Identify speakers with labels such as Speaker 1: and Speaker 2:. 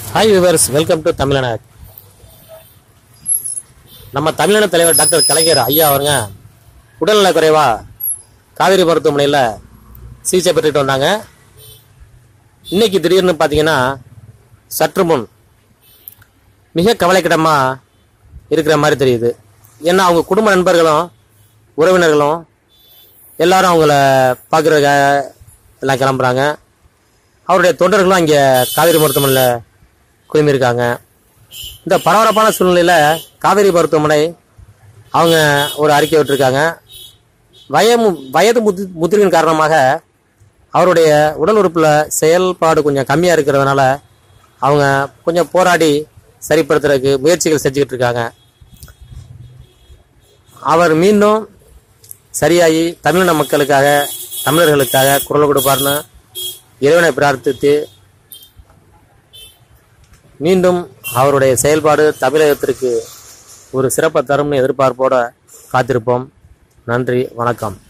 Speaker 1: hi viewers welcome to தமிழன நம்ம தமிழன தலைவர் டாக்டர் கலைஞர் ஐயா அவருங்க உடல்நல குறைவா காவேரி மருத்துவமனையில் சிகிச்சை பெற்றுட்டு வந்தாங்க இன்னைக்கு திடீர்னு பார்த்தீங்கன்னா சற்று முன் மிக கவலைக்கிடமாக இருக்கிற மாதிரி தெரியுது ஏன்னா அவங்க குடும்ப நண்பர்களும் உறவினர்களும் எல்லாரும் அவங்கள பார்க்குறதுக்காக எல்லாம் கிளம்புறாங்க அவருடைய தொண்டர்களும் அங்கே காவேரி மருத்துவமனையில் குழுமியிருக்காங்க இந்த பரபரப்பான சூழ்நிலையில் காவேரி மருத்துவமனை அவங்க ஒரு அறிக்கை விட்டுருக்காங்க வயமு வயது முதி முதிர்வின் காரணமாக அவருடைய உடல் உறுப்பில் செயல்பாடு கொஞ்சம் கம்மியாக இருக்கிறதுனால அவங்க கொஞ்சம் போராடி சரிப்படுத்துறதுக்கு முயற்சிகள் செஞ்சுக்கிட்டு இருக்காங்க அவர் மீண்டும் சரியாகி தமிழின மக்களுக்காக தமிழர்களுக்காக குரல் கொடுப்பார்னு இறைவனை பிரார்த்தித்து மீண்டும் அவருடைய செயல்பாடு தமிழகத்திற்கு ஒரு சிறப்பை தரும்னு எதிர்பார்ப்போட காத்திருப்போம் நன்றி வணக்கம்